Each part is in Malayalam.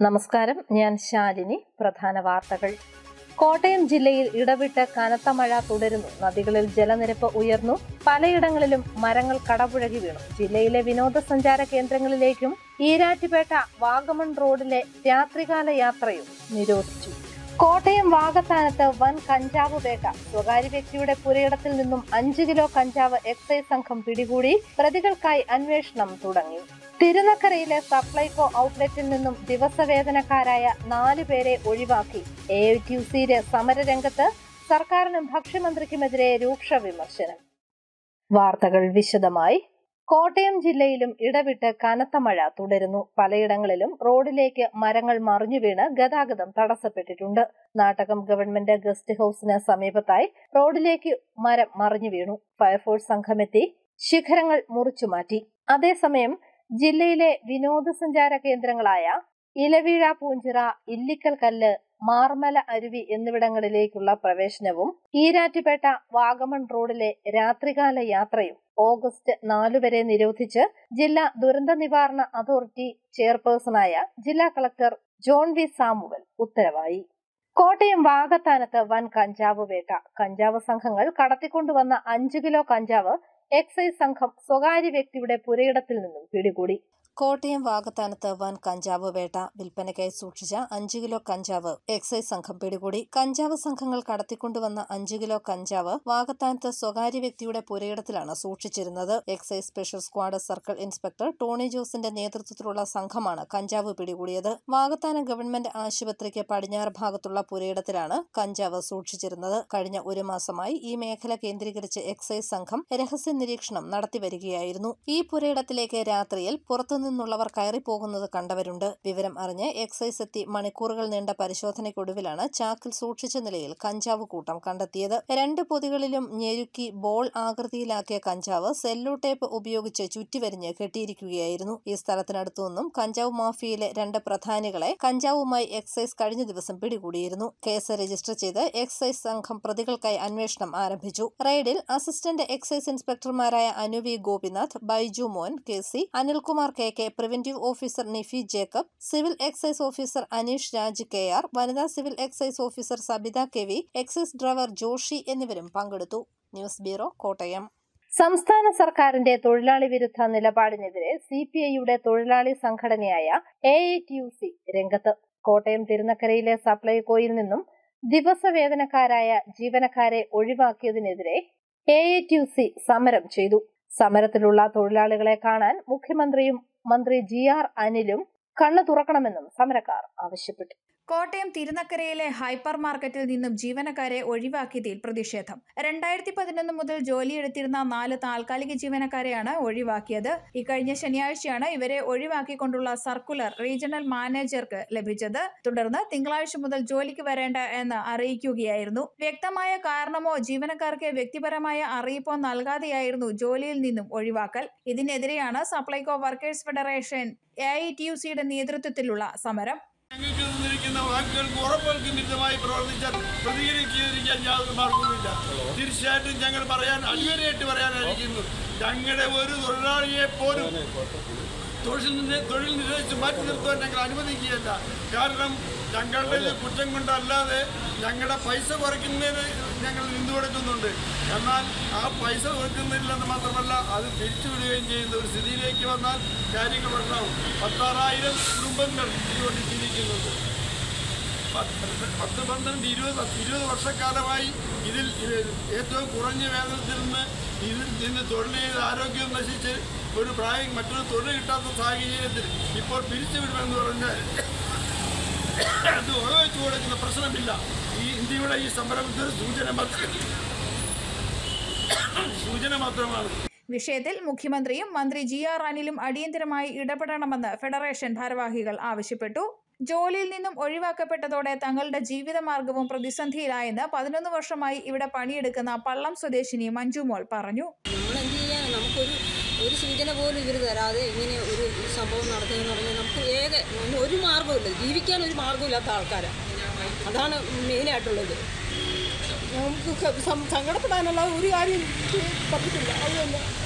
നമസ്കാരം ഞാൻ ശാലിനി പ്രധാന വാർത്തകൾ കോട്ടയം ജില്ലയിൽ ഇടവിട്ട് കനത്ത മഴ തുടരുന്നു നദികളിൽ ജലനിരപ്പ് ഉയർന്നു പലയിടങ്ങളിലും മരങ്ങൾ കടപുഴകി വീണു ജില്ലയിലെ വിനോദസഞ്ചാര കേന്ദ്രങ്ങളിലേക്കും ഈരാറ്റുപേട്ട വാഗമൺ റോഡിലെ രാത്രികാല യാത്രയും നിരോധിച്ചു കോട്ടയം വാകത്താനത്ത് വൻ കഞ്ചാവ് വേട്ട സ്വകാര്യ വ്യക്തിയുടെ പുരയിടത്തിൽ നിന്നും അഞ്ചു കിലോ കഞ്ചാവ് എക്സൈസ് സംഘം പിടികൂടി പ്രതികൾക്കായി അന്വേഷണം തുടങ്ങി തിരുനക്കരയിലെ സപ്ലൈകോ ഔട്ട്ലെറ്റിൽ നിന്നും ദിവസവേതനക്കാരായ നാലു പേരെ ഒഴിവാക്കി എ ഐ ടി യു സിയിലെ സമരരംഗത്ത് സർക്കാരിനും ഭക്ഷ്യമന്ത്രിക്കുമെതിരെ രൂക്ഷ വിമർശനം വാർത്തകൾ വിശദമായി കോട്ടയം ജില്ലയിലും ഇടവിട്ട് കനത്ത മഴ തുടരുന്നു പലയിടങ്ങളിലും റോഡിലേക്ക് മരങ്ങൾ മറിഞ്ഞു വീണ് ഗതാഗതം തടസ്സപ്പെട്ടിട്ടുണ്ട് നാട്ടകം ഗവൺമെന്റ് ഗസ്റ്റ് ഹൌസിന് സമീപത്തായി റോഡിലേക്ക് മരം മറിഞ്ഞു വീണു ഫയർഫോഴ്സ് സംഘമെത്തി ശിഖരങ്ങൾ മുറിച്ചുമാറ്റി അതേസമയം ജില്ലയിലെ വിനോദസഞ്ചാര കേന്ദ്രങ്ങളായ ഇലവീഴ പൂഞ്ചിറ ഇല്ലിക്കൽ കല്ല് മാർമല അരുവി എന്നിവിടങ്ങളിലേക്കുള്ള പ്രവേശനവും ഈരാറ്റുപേട്ട വാഗമൺ റോഡിലെ രാത്രികാല യാത്രയും ഓഗസ്റ്റ് നാലു വരെ നിരോധിച്ച് ജില്ലാ ദുരന്ത നിവാരണ അതോറിറ്റി ചെയർപേഴ്സണായ ജില്ലാ കളക്ടർ ജോൺ വി സാമുവൽ ഉത്തരവായി കോട്ടയം വാകത്താനത്ത് വൻ കഞ്ചാവ് വേട്ട കഞ്ചാവ് സംഘങ്ങൾ കടത്തിക്കൊണ്ടുവന്ന അഞ്ചു കിലോ കഞ്ചാവ് എക്സൈസ് സംഘം സ്വകാര്യ വ്യക്തിയുടെ പുരയിടത്തിൽ നിന്നും പിടികൂടി കോട്ടയം വാകത്താനത്ത് വൻ കഞ്ചാവ് വേട്ട വിൽപ്പനയ്ക്കായി സൂക്ഷിച്ച അഞ്ചു കിലോ കഞ്ചാവ് എക്സൈസ് സംഘം പിടികൂടി കഞ്ചാവ് സംഘങ്ങൾ കടത്തിക്കൊണ്ടുവന്ന അഞ്ചു കിലോ കഞ്ചാവ് വാകത്താനത്ത് സ്വകാര്യ വ്യക്തിയുടെ പുരയിടത്തിലാണ് സൂക്ഷിച്ചിരുന്നത് excise special squad circle inspector Tony ജോസിന്റെ നേതൃത്വത്തിലുള്ള സംഘമാണ് കഞ്ചാവ് പിടികൂടിയത് വാകത്താനം ഗവൺമെന്റ് ആശുപത്രിക്ക് പടിഞ്ഞാറ് ഭാഗത്തുള്ള പുരയിടത്തിലാണ് കഞ്ചാവ് സൂക്ഷിച്ചിരുന്നത് കഴിഞ്ഞ ഒരു മാസമായി ഈ മേഖല കേന്ദ്രീകരിച്ച് എക്സൈസ് സംഘം രഹസ്യ നിരീക്ഷണം നടത്തിവരികയായിരുന്നു ഈ പുരയിടത്തിലേക്ക് രാത്രിയിൽ പുറത്തു നിന്നുള്ളവർ കയറിപ്പോകുന്നത് കണ്ടവരുണ്ട് വിവരം അറിഞ്ഞ് എക്സൈസ് എത്തി മണിക്കൂറുകൾ നീണ്ട പരിശോധനയ്ക്കൊടുവിലാണ് ചാക്കിൽ സൂക്ഷിച്ച നിലയിൽ കഞ്ചാവ് കൂട്ടം കണ്ടെത്തിയത് രണ്ട് പൊതികളിലും ഞെരുക്കി ബോൾ ആകൃതിയിലാക്കിയ കഞ്ചാവ് സെല്ലോ ടേപ്പ് ഉപയോഗിച്ച് ചുറ്റിവരിഞ്ഞ് കെട്ടിയിരിക്കുകയായിരുന്നു ഈ സ്ഥലത്തിനടുത്തു നിന്നും കഞ്ചാവ് മാഫിയയിലെ രണ്ട് പ്രധാനികളെ കഞ്ചാവുമായി എക്സൈസ് കഴിഞ്ഞ ദിവസം പിടികൂടിയിരുന്നു കേസ് രജിസ്റ്റർ ചെയ്ത് എക്സൈസ് സംഘം പ്രതികൾക്കായി അന്വേഷണം ആരംഭിച്ചു റെയ്ഡിൽ അസിസ്റ്റന്റ് എക്സൈസ് ഇൻസ്പെക്ടർമാരായ അനുവി Gopinath Baijumon K C Anilkumar K K preventive officer Nifi Jacob civil excise officer Aneesh Raj K R വനിതാ civil excise officer Sabitha K V excise driver Joshi എന്നിവരും പങ്കെടുത്തു ന്യൂസ് ബ്യൂറോ കോട്ടയം സംസ്ഥാന സർക്കാരിന്റെ തൊഴിലാളി വിരുദ്ധ നിലപാടിനെതിരെ സി പി ഐയുടെ തൊഴിലാളി സംഘടനയായ A I T U C രംഗത്ത് കോട്ടയം തിരുനക്കരയിലെ സപ്ലൈകോയിൽ നിന്നും ദിവസവേതനക്കാരായ ജീവനക്കാരെ ഒഴിവാക്കിയതിനെതിരെ A I T U C സമരം ചെയ്തു സമരത്തിലുള്ള തൊഴിലാളികളെ കാണാൻ മുഖ്യമന്ത്രിയും മന്ത്രി ജി ആർ അനിലും കണ്ണു തുറക്കണമെന്നും സമരക്കാർ ആവശ്യപ്പെട്ടു കോട്ടയം തിരുനക്കരയിലെ ഹൈപ്പർ മാർക്കറ്റിൽ നിന്നും ജീവനക്കാരെ ഒഴിവാക്കിയതിൽ പ്രതിഷേധം രണ്ടായിരത്തി പതിനൊന്ന് മുതൽ ജോലിയെടുത്തിരുന്ന നാല് താൽക്കാലിക ജീവനക്കാരെയാണ് ഒഴിവാക്കിയത് ഇക്കഴിഞ്ഞ ശനിയാഴ്ചയാണ് ഇവരെ ഒഴിവാക്കിക്കൊണ്ടുള്ള സർക്കുലർ റീജിയണൽ മാനേജർക്ക് ലഭിച്ചത് തുടർന്ന് തിങ്കളാഴ്ച മുതൽ ജോലിക്ക് വരേണ്ട എന്ന് അറിയിക്കുകയായിരുന്നു വ്യക്തമായ കാരണമോ ജീവനക്കാർക്ക് വ്യക്തിപരമായ അറിയിപ്പോ നൽകാതെയായിരുന്നു ജോലിയിൽ നിന്നും ഒഴിവാക്കൽ ഇതിനെതിരെയാണ് Supplyco workers federation A I T U സിയുടെ നേതൃത്വത്തിലുള്ള സമരം ഞങ്ങൾക്ക് തന്നിരിക്കുന്ന വാക്കുകൾക്ക് ഉറപ്പുകൾക്ക് വിരുദ്ധമായി പ്രവർത്തിച്ചാൽ പ്രതികരിക്കാതിരിക്കാൻ യാതൊരു മാർഗവുമില്ല തീർച്ചയായിട്ടും ഞങ്ങൾ പറയാൻ അടിവരയായിട്ട് പറയാനായിരിക്കുന്നു ഞങ്ങളുടെ ഒരു തൊഴിലാളിയെ പോലും തൊഴിൽ നിന്ന് തൊഴിൽ നിരോധിച്ച് മാറ്റി നിർത്തുവാൻ ഞങ്ങൾ അനുവദിക്കുകയല്ല കാരണം ഞങ്ങളുടെ കുറ്റം കൊണ്ടല്ലാതെ ഞങ്ങളുടെ പൈസ കുറയ്ക്കുന്നതിന് ഞങ്ങൾ നിന്നുകൊടുക്കുന്നുണ്ട് എന്നാൽ ആ പൈസ കൊടുക്കുന്നില്ലെന്ന് മാത്രമല്ല അത് പിരിച്ചുവിടുകയും ചെയ്യുന്ന ഒരു സ്ഥിതിയിലേക്ക് വന്നാൽ കാര്യങ്ങൾ ഉണ്ടാവും പത്താറായിരം കുടുംബങ്ങൾ ഇതുകൊണ്ട് ജീവിക്കുന്നുണ്ട് പത്ത് പത്ത് പന്ത്രണ്ട് ഇരുപത് ഇരുപത് വർഷക്കാലമായി ഇതിൽ ഇത് ഏറ്റവും കുറഞ്ഞ വേതനത്തിൽ നിന്ന് ഇതിൽ നിന്ന് തൊഴിൽ ചെയ്ത് ആരോഗ്യം നശിച്ച് ഒരു പ്രായം മറ്റൊരു തൊഴിൽ കിട്ടാത്ത സാഹചര്യത്തിൽ ഇപ്പോൾ പിരിച്ചുവിടുമെന്ന് പറഞ്ഞാൽ അത് ഉപയോഗിച്ചു കൊടുക്കുന്ന പ്രശ്നമില്ല ഈ ഇന്ത്യയുടെ ഈ സമരം ഇതൊരു സൂചന മാത്രം സൂചന മാത്രമാണ് വിഷയത്തിൽ മുഖ്യമന്ത്രിയും മന്ത്രി ജി ആർ അനിലും അടിയന്തരമായി ഇടപെടണമെന്ന് ഫെഡറേഷൻ ഭാരവാഹികൾ ആവശ്യപ്പെട്ടു ജോലിയിൽ നിന്നും ഒഴിവാക്കപ്പെട്ടതോടെ തങ്ങളുടെ ജീവിതമാർഗവും പ്രതിസന്ധിയിലായെന്ന് പതിനൊന്ന് വർഷമായി ഇവിടെ പണിയെടുക്കുന്ന പള്ളം സ്വദേശിനി മഞ്ജുമോൾ പറഞ്ഞു നമ്മൾ എന്ത് ചെയ്യാൻ നമുക്കൊരു ഒരു സൂചന പോലും ഇവർ തരാതെ ഇങ്ങനെ ഒരു സംഭവം നടത്തുകയെന്ന് പറഞ്ഞാൽ നമുക്ക് ഏക ഒന്നും ഒരു മാർഗ്ഗമില്ല ജീവിക്കാൻ ഒരു മാർഗ്ഗമില്ലാത്ത ആൾക്കാരാണ് അതാണ് മെയിനായിട്ടുള്ളത് നമുക്ക് ക- സം- സങ്കടപ്പെടാനുള്ള ഒരു കാര്യം പറ്റത്തില്ല അതുതന്നെ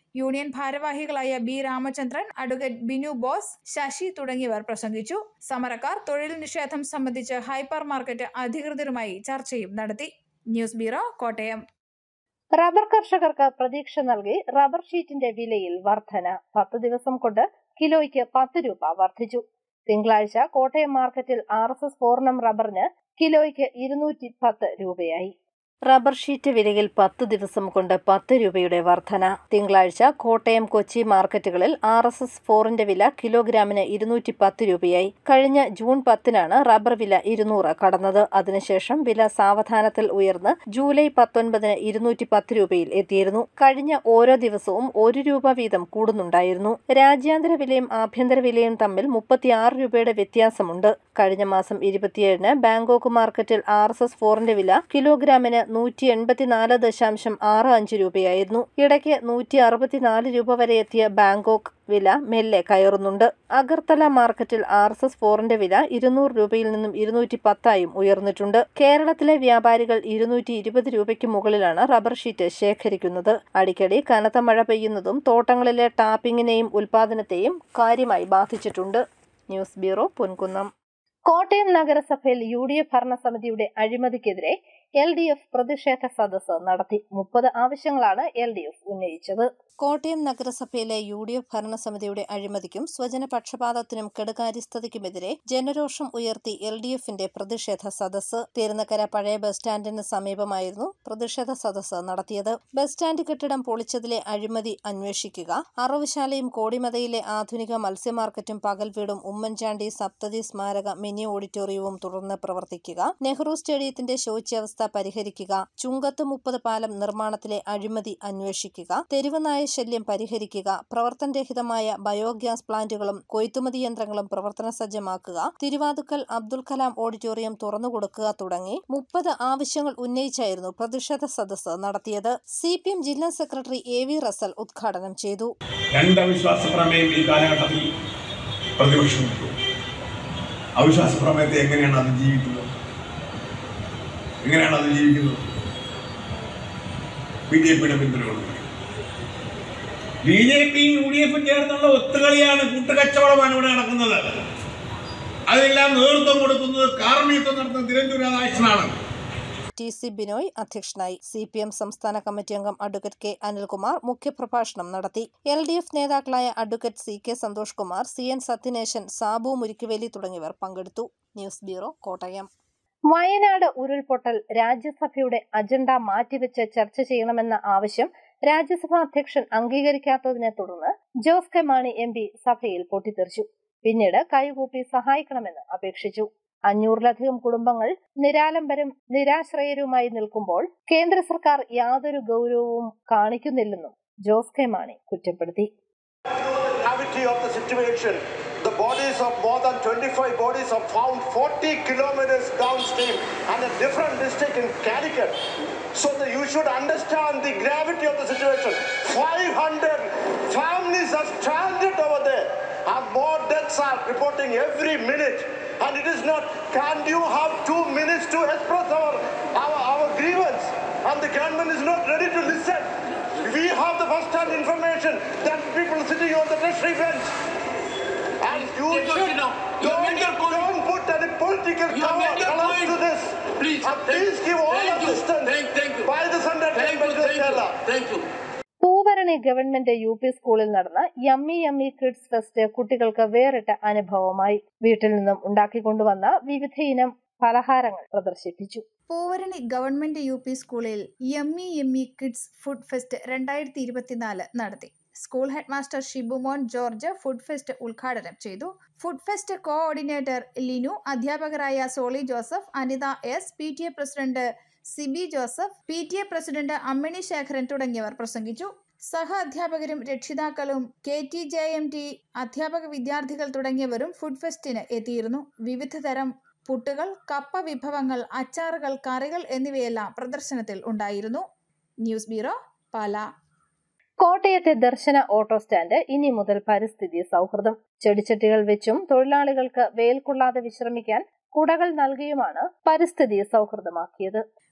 യൂണിയൻ ഭാരവാഹികളായ ബി രാമചന്ദ്രൻ അഡ്വക്കേറ്റ് ബിനു ബോസ് ശശി തുടങ്ങിയവർ പ്രസംഗിച്ചു സമരക്കാർ തൊഴിൽ നിഷേധം സംബന്ധിച്ച് ഹൈപ്പർ മാർക്കറ്റ് അധികൃതരുമായി ചർച്ചയും നടത്തി ന്യൂസ് ബ്യൂറോ കോട്ടയം റബ്ബർ കർഷകർക്ക് പ്രതീക്ഷ നൽകി റബ്ബർ ഷീറ്റിന്റെ വിലയിൽ വർധന പത്ത് ദിവസം കൊണ്ട് കിലോയ്ക്ക് പത്ത് രൂപ വർദ്ധിച്ചു തിങ്കളാഴ്ച കോട്ടയം മാർക്കറ്റിൽ ആർ എസ് എസ് പൂർണ്ണം റബ്ബറിന് കിലോയ്ക്ക് ഇരുന്നൂറ്റി പത്ത് രൂപയായി റബ്ബർ ഷീറ്റ് വിലയിൽ പത്ത് ദിവസം കൊണ്ട് പത്ത് രൂപയുടെ വർധന തിങ്കളാഴ്ച കോട്ടയം കൊച്ചി മാർക്കറ്റുകളിൽ ആർ എസ് എസ് ഫോറിന്റെ വില കിലോഗ്രാമിന് ഇരുന്നൂറ്റി പത്ത് രൂപയായി കഴിഞ്ഞ ജൂൺ പത്തിനാണ് റബ്ബർ വില ഇരുന്നൂറ് കടന്നത് അതിനുശേഷം വില സാവധാനത്തിൽ ഉയർന്ന് ജൂലൈ പത്തൊൻപതിന് ഇരുന്നൂറ്റി പത്ത് രൂപയിൽ എത്തിയിരുന്നു കഴിഞ്ഞ ഓരോ ദിവസവും ഒരു രൂപ വീതം കൂടുന്നുണ്ടായിരുന്നു രാജ്യാന്തര വിലയും ആഭ്യന്തര വിലയും തമ്മിൽ മുപ്പത്തിയാറ് രൂപയുടെ വ്യത്യാസമുണ്ട് കഴിഞ്ഞ മാസം ഇരുപത്തിയേഴിന് ബാങ്കോക്ക് മാർക്കറ്റിൽ ആർ എസ് എസ് ഫോറിന്റെ വില കിലോഗ്രാമിന് നൂറ്റി എൺപത്തിനാല് ദശാംശം ആറ് അഞ്ച് രൂപയായിരുന്നു ഇടയ്ക്ക് നൂറ്റി അറുപത്തിനാല് രൂപ വരെ എത്തിയ ബാങ്കോക്ക് വില മെല്ലെ കയറുന്നുണ്ട് അഗർത്തല മാർക്കറ്റിൽ ആർ എസ് എസ് ഫോറിന്റെ വില ഇരുന്നൂറ് രൂപയിൽ നിന്നും ഇരുന്നൂറ്റി പത്തായും ഉയർന്നിട്ടുണ്ട് കേരളത്തിലെ വ്യാപാരികൾ ഇരുന്നൂറ്റി ഇരുപത് രൂപയ്ക്ക് മുകളിലാണ് റബ്ബർ ഷീറ്റ് ശേഖരിക്കുന്നത് അടിക്കടി കനത്ത മഴ പെയ്യുന്നതും തോട്ടങ്ങളിലെ ടാപ്പിങ്ങിനെയും ഉൽപാദനത്തെയും കാര്യമായി ബാധിച്ചിട്ടുണ്ട് ന്യൂസ് ബ്യൂറോ പൊൻകുന്നം കോട്ടയം നഗരസഭയിൽ യു ഡി എഫ് ഭരണസമിതിയുടെ അഴിമതിക്കെതിരെ എൽ ഡി എഫ് പ്രതിഷേധ സദസ്സ് നടത്തി മുപ്പത് ആവശ്യങ്ങളാണ് എൽ ഡി എഫ് ഉന്നയിച്ചത് കോട്ടയം നഗരസഭയിലെ യു ഡി എഫ് ഭരണസമിതിയുടെ അഴിമതിക്കും സ്വജന പക്ഷപാതത്തിനും കെടുകാര്യസ്ഥതയ്ക്കുമെതിരെ ജനരോഷം ഉയർത്തി എൽ ഡി എഫിന്റെ പ്രതിഷേധ സദസ്സ് തീരുന്നക്കര പഴയ ബസ് സ്റ്റാൻഡിന് സമീപമായിരുന്നു പ്രതിഷേധ സദസ്സ് നടത്തിയത് ബസ് സ്റ്റാൻഡ് കെട്ടിടം പൊളിച്ചതിലെ അഴിമതി അന്വേഷിക്കുക അറവുശാലയും കോടിമതയിലെ ആധുനിക മത്സ്യ മാർക്കറ്റും പകൽ വീടും ഉമ്മൻചാണ്ടി സപ്തതി സ്മാരക മിനി ഓഡിറ്റോറിയവും തുടർന്ന് പ്രവർത്തിക്കുക നെഹ്റു സ്റ്റേഡിയത്തിന്റെ ശോച്യാവസ്ഥ പരിഹരിക്കുക ചുങ്കത്ത് മുപ്പത് പാലം നിർമ്മാണത്തിലെ അഴിമതി അന്വേഷിക്കുക തെരുവ് നായ ശല്യം പരിഹരിക്കുക പ്രവർത്തനരഹിതമായ ബയോഗ്യാസ് പ്ലാന്റുകളും കൊയ്ത്തുമതി യന്ത്രങ്ങളും പ്രവർത്തന സജ്ജമാക്കുക തിരുവാതുക്കൽ അബ്ദുൽ കലാം ഓഡിറ്റോറിയം തുറന്നുകൊടുക്കുക തുടങ്ങി മുപ്പത് ആവശ്യങ്ങൾ ഉന്നയിച്ചായിരുന്നു പ്രതിഷേധ സദസ്സ് നടത്തിയത് സി പി എം ജില്ലാ സെക്രട്ടറി എ വി റസൽ ഉദ്ഘാടനം ചെയ്തു രണ്ട് അവിശ്വാസ പ്രമേയം ഈ കാലഘട്ടത്തിൽ പ്രതിപക്ഷം വെച്ചു അവിശ്വാസ പ്രമേയത്തെ എങ്ങനെയാണ് അതിജീവിക്കുന്നത് എങ്ങനെയാണ് അതിജീവിക്കുന്നത് ബി ജെ പിയുടെ പിന്തുണ കൊടുക്കുന്നത് ബി ജെ പിയും യു ഡി എഫും ചേർന്നുള്ള ഒത്തുകളിയാണ് കൂട്ടുകച്ചവടമാണ് ഇവിടെ നടക്കുന്നത് അതിനെല്ലാം നേതൃത്വം കൊടുക്കുന്നത് കാർമ്മികത്വം നടത്തുന്ന തിരുവനന്തപുരം രാധാകൃഷ്ണനാണ് ടി സി ബിനോയ് അധ്യക്ഷനായി സി പി എം സംസ്ഥാന കമ്മിറ്റി അംഗം അഡ്വക്കേറ്റ് കെ അനിൽകുമാർ മുഖ്യപ്രഭാഷണം നടത്തി എൽ ഡി എഫ് നേതാക്കളായ advocate C K Santhosh Kumar C N Sathyanesan Sabu Murikkuveli തുടങ്ങിയവർ പങ്കെടുത്തു ന്യൂസ് ബ്യൂറോ കോട്ടയം വയനാട് ഉരുൾപൊട്ടൽ രാജ്യസഭയുടെ അജണ്ട മാറ്റിവെച്ച് ചർച്ച ചെയ്യണമെന്ന ആവശ്യം രാജ്യസഭാ അധ്യക്ഷൻ അംഗീകരിക്കാത്തതിനെ തുടർന്ന് Jose K Mani M P സഭയിൽ പൊട്ടിത്തെറിച്ചു പിന്നീട് കൈകൂപ്പി സഹായിക്കണമെന്ന് അപേക്ഷിച്ചു അഞ്ഞൂറിലധികം കുടുംബങ്ങൾ നിരാലംബരും നിരാശ്രയരുമായി നിൽക്കുമ്പോൾ കേന്ദ്ര സർക്കാർ യാതൊരു ഗൗരവവും കാണിക്കുന്നില്ലെന്നും ജോസ് കെ മാണി കുറ്റപ്പെടുത്തി gravity of the situation. The bodies of more than 25 bodies are found 40 kilometers downstream and a different district in Calicut. So that you should understand the gravity of the situation. 500 families are stranded over there and more deaths are reporting every minute. And it is not, can you have two minutes to express our, our, our grievance? And the government is not ready to listen. We have the first-hand information that people sitting on the treasury bench. And you Yes, should you know, you have made your don't, point. don't put any political You have cover made your colors point. to this. Please, and thank- please give all thank you. assistance Thank- thank you. by the Sunday Thank you, thank you, thank you. Poovarani government U P സ്കൂളിൽ നടന്ന യമ്മി യമ്മി കിഡ്സ് ഫെസ്റ്റ് കുട്ടികൾക്ക് വേറിട്ട അനുഭവമായി വീട്ടിൽ നിന്നും ഉണ്ടാക്കിക്കൊണ്ടുവന്ന വിവിധ ഇനം പലഹാരങ്ങൾ പ്രദർശിപ്പിച്ചു പൂവരണി ഗവൺമെന്റ് യു പി സ്കൂളിൽ yummy yummy kids food fest രണ്ടായിരത്തി ഇരുപത്തിനാല് നടത്തി school headmaster Shibumon George food fest ഉദ്ഘാടനം ചെയ്തു ഫുഡ് ഫെസ്റ്റ് കോഓർഡിനേറ്റർ ലിനു അധ്യാപകരായ Soly Joseph Anitha S P T A president Sibi Joseph P T A president Ammini Sekharan തുടങ്ങിയവർ പ്രസംഗിച്ചു സഹ അധ്യാപകരും രക്ഷിതാക്കളും K T J M T അധ്യാപക വിദ്യാർത്ഥികൾ തുടങ്ങിയവരും ഫുഡ് ഫെസ്റ്റിന് എത്തിയിരുന്നു വിവിധ തരം പുട്ടുകൾ കപ്പ വിഭവങ്ങൾ അച്ചാറുകൾ കറികൾ എന്നിവയെല്ലാം പ്രദർശനത്തിൽ ഉണ്ടായിരുന്നു ന്യൂസ് ബ്യൂറോ പാല കോട്ടയത്തെ ദർശന ഓട്ടോ സ്റ്റാൻഡ് ഇനി മുതൽ പരിസ്ഥിതി സൗഹൃദം ചെടിച്ചട്ടികൾ വെച്ചും തൊഴിലാളികൾക്ക് വെയിൽ കൊള്ളാതെ വിശ്രമിക്കാൻ കുടകൾ നൽകിയുമാണ് പരിസ്ഥിതി സൗഹൃദമാക്കിയത്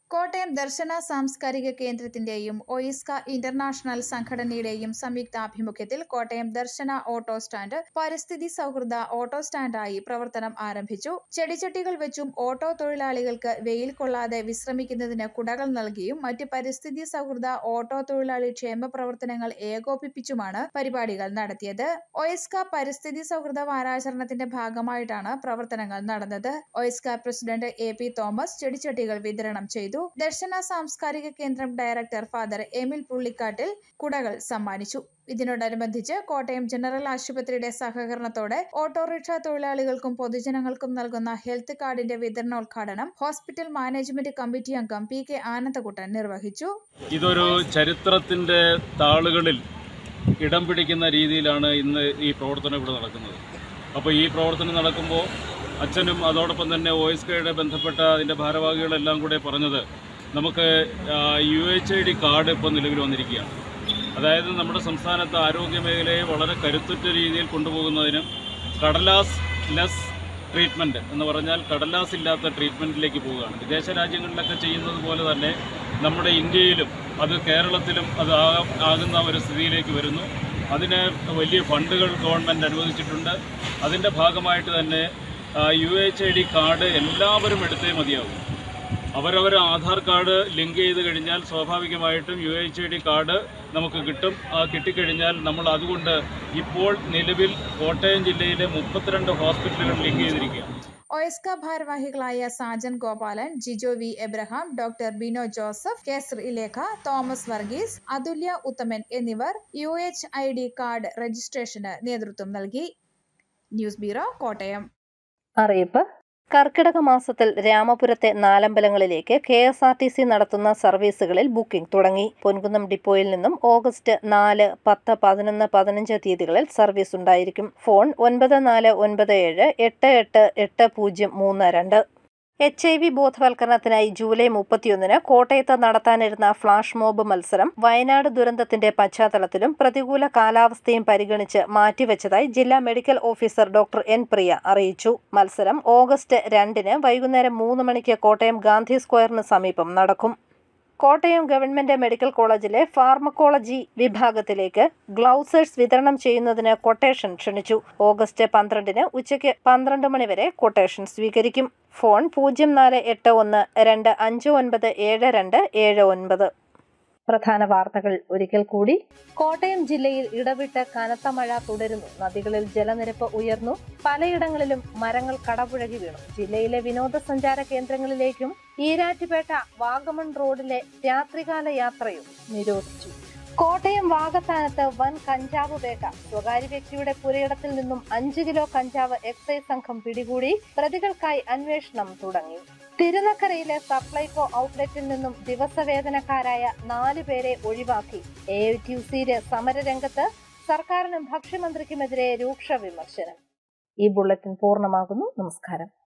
കോട്ടയം ദർശന സാംസ്കാരിക കേന്ദ്രത്തിന്റെയും ഒയിസ്ക ഇന്റർനാഷണൽ സംഘടനയുടെയും സംയുക്താഭിമുഖ്യത്തിൽ കോട്ടയം ദർശന ഓട്ടോ സ്റ്റാൻഡ് പരിസ്ഥിതി സൗഹൃദ ഓട്ടോ സ്റ്റാൻഡായി പ്രവർത്തനം ആരംഭിച്ചു ചെടിച്ചട്ടികൾ വെച്ചും ഓട്ടോ തൊഴിലാളികൾക്ക് വെയിൽ കൊള്ളാതെ വിശ്രമിക്കുന്നതിന് കുടകൾ നൽകിയും മറ്റ് പരിസ്ഥിതി സൗഹൃദ ഓട്ടോ തൊഴിലാളി ക്ഷേമ പ്രവർത്തനങ്ങൾ ഏകോപിപ്പിച്ചുമാണ് പരിപാടികൾ നടത്തിയത് ഒയിസ്ക പരിസ്ഥിതി സൗഹൃദ വാരാചരണത്തിന്റെ ഭാഗമായിട്ടാണ് പ്രവർത്തനങ്ങൾ നടന്നത് OISCA president A P Thomas ചെടിച്ചട്ടികൾ വിതരണം ചെയ്തു ദർശന സാംസ്കാരിക കേന്ദ്രം ഡയറക്ടർ ഫാദർ എമിൽ പുള്ളിക്കാട്ടിൽ കുടകൾ സമ്മാനിച്ചു ഇതിനോടനുബന്ധിച്ച് കോട്ടയം ജനറൽ ആശുപത്രിയുടെ സഹകരണത്തോടെ ഓട്ടോറിക്ഷ തൊഴിലാളികൾക്കും പൊതുജനങ്ങൾക്കും നൽകുന്ന ഹെൽത്ത് കാർഡിന്റെ വിതരണോദ്ഘാടനം ഹോസ്പിറ്റൽ മാനേജ്മെന്റ് കമ്മിറ്റി അംഗം പി കെ ആനന്ദകുട്ടൻ നിർവഹിച്ചു ഇതൊരു ചരിത്രത്തിൻ്റെ താളുകളിൽ ഇടം പിടിക്കുന്ന രീതിയിലാണ് ഇന്ന് ഈ പ്രവർത്തനം ഇവിടെ നടക്കുന്നത് അപ്പോൾ ഈ പ്രവർത്തനം നടക്കുമ്പോൾ അച്ഛനും അതോടൊപ്പം തന്നെ ഒ എസ് കെയുടെ ബന്ധപ്പെട്ട അതിൻ്റെ ഭാരവാഹികളെല്ലാം കൂടെ പറഞ്ഞത് നമുക്ക് U H I D card ഇപ്പോൾ നിലവിൽ വന്നിരിക്കുകയാണ് അതായത് നമ്മുടെ സംസ്ഥാനത്ത് ആരോഗ്യ മേഖലയെ വളരെ കരുത്തുറ്റ രീതിയിൽ കൊണ്ടുപോകുന്നതിനും കടലാസ് ലെസ് ട്രീറ്റ്മെൻറ്റ് എന്ന് പറഞ്ഞാൽ കടലാസ് ഇല്ലാത്ത ട്രീറ്റ്മെൻറ്റിലേക്ക് പോവുകയാണ് വിദേശ രാജ്യങ്ങളിലൊക്കെ ചെയ്യുന്നത് പോലെ തന്നെ നമ്മുടെ ഇന്ത്യയിലും അത് കേരളത്തിലും അത് ആ- ആകുന്ന ഒരു സ്ഥിതിയിലേക്ക് വരുന്നു അതിന് വലിയ ഫണ്ടുകൾ ഗവൺമെൻറ് അനുവദിച്ചിട്ടുണ്ട് അതിൻ്റെ ഭാഗമായിട്ട് തന്നെ U H I D card എല്ലാവരും എടുത്തേ മതിയാവും അവരവർ ആധാർ കാർഡ് ലിങ്ക് ചെയ്ത് കഴിഞ്ഞാൽ സ്വാഭാവികമായിട്ടും U H I D card നമുക്ക് കിട്ടും ആ കിട്ടിക്കഴിഞ്ഞാൽ നമ്മൾ അതുകൊണ്ട് ഇപ്പോൾ നിലവിൽ കോട്ടയം ജില്ലയിലെ മുപ്പത്തിരണ്ട് ഹോസ്പിറ്റലുകൾ ലിങ്ക് ചെയ്തിരിക്കുകയാണ് ഒയസ്ക ഭാരവാഹികളായ Sajan Gopalan Jijo V Abraham doctor Bino Joseph K Sreelekha Thomas Varghese Athulya Uthaman എന്നിവർ U H I D card രജിസ്ട്രേഷന് നേതൃത്വം നൽകി ന്യൂസ് ബ്യൂറോ കോട്ടയം അറിയിപ്പ് കർക്കിടക മാസത്തിൽ രാമപുരത്തെ നാലമ്പലങ്ങളിലേക്ക് K S R T C നടത്തുന്ന സർവീസുകളിൽ ബുക്കിംഗ് തുടങ്ങി പൊൻകുന്നം ഡിപ്പോയിൽ നിന്നും ഓഗസ്റ്റ് നാല് പത്ത് പതിനൊന്ന് പതിനഞ്ച് തീയതികളിൽ സർവീസ് ഉണ്ടായിരിക്കും ഫോൺ ഒൻപത് നാല് ഒൻപത് ഏഴ് എട്ട് എട്ട് എട്ട് പൂജ്യം മൂന്ന് രണ്ട് എച്ച് ഐ വി ബോധവൽക്കരണത്തിനായി ജൂലൈ മുപ്പത്തിയൊന്നിന് കോട്ടയത്ത് നടത്താനിരുന്ന ഫ്ളാഷ് മോബ് മത്സരം വയനാട് ദുരന്തത്തിന്റെ പശ്ചാത്തലത്തിലും പ്രതികൂല കാലാവസ്ഥയും പരിഗണിച്ച് മാറ്റിവെച്ചതായി ജില്ലാ medical officer doctor N Priya അറിയിച്ചു മത്സരം ഓഗസ്റ്റ് രണ്ടിന് വൈകുന്നേരം മൂന്ന് മണിക്ക് കോട്ടയം ഗാന്ധി സ്ക്വയറിന് സമീപം നടക്കും കോട്ടയം ഗവൺമെന്റ് മെഡിക്കൽ കോളേജിലെ ഫാർമക്കോളജി വിഭാഗത്തിലേക്ക് ഗ്ലൗസേഴ്സ് വിതരണം ചെയ്യുന്നതിന് കൊട്ടേഷൻ ക്ഷണിച്ചു ഓഗസ്റ്റ് പന്ത്രണ്ടിന് ഉച്ചയ്ക്ക് പന്ത്രണ്ട് മണിവരെ കൊട്ടേഷൻ സ്വീകരിക്കും ഫോൺ പൂജ്യം നാല് എട്ട് ഒന്ന് രണ്ട് അഞ്ച് ഒൻപത് ഏഴ് രണ്ട് ഏഴ് ഒൻപത് പ്രധാന വാർത്തകൾ ഒരിക്കൽ കൂടി കോട്ടയം ജില്ലയിൽ ഇടവിട്ട് കനത്ത മഴ തുടരുന്നു നദികളിൽ ജലനിരപ്പ് ഉയർന്നു പലയിടങ്ങളിലും മരങ്ങൾ കടപുഴകി വീണു ജില്ലയിലെ വിനോദസഞ്ചാര കേന്ദ്രങ്ങളിലേക്കും ഈരാറ്റുപേട്ട വാഗമൺ റോഡിലെ രാത്രികാല യാത്രയും നിരോധിച്ചു കോട്ടയം വാകത്താനത്ത് വൻ കഞ്ചാവ് വേട്ട സ്വകാര്യ വ്യക്തിയുടെ പുരയിടത്തിൽ നിന്നും അഞ്ച് കിലോ കഞ്ചാവ് എക്സൈസ് സംഘം പിടികൂടി പ്രതികൾക്കായി അന്വേഷണം തുടങ്ങി തിരുനക്കരയിലെ സപ്ലൈകോ ഔട്ട്ലെറ്റിൽ നിന്നും ദിവസവേതനക്കാരായ നാല് പേരെ ഒഴിവാക്കി എ ടി സിയിലെ സമരരംഗത്ത് സർക്കാരിനും ഭക്ഷ്യമന്ത്രിക്കുമെതിരെ രൂക്ഷ വിമർശനം ഈ ബുള്ളറ്റിൻ പൂർണ്ണമാകുന്നു നമസ്കാരം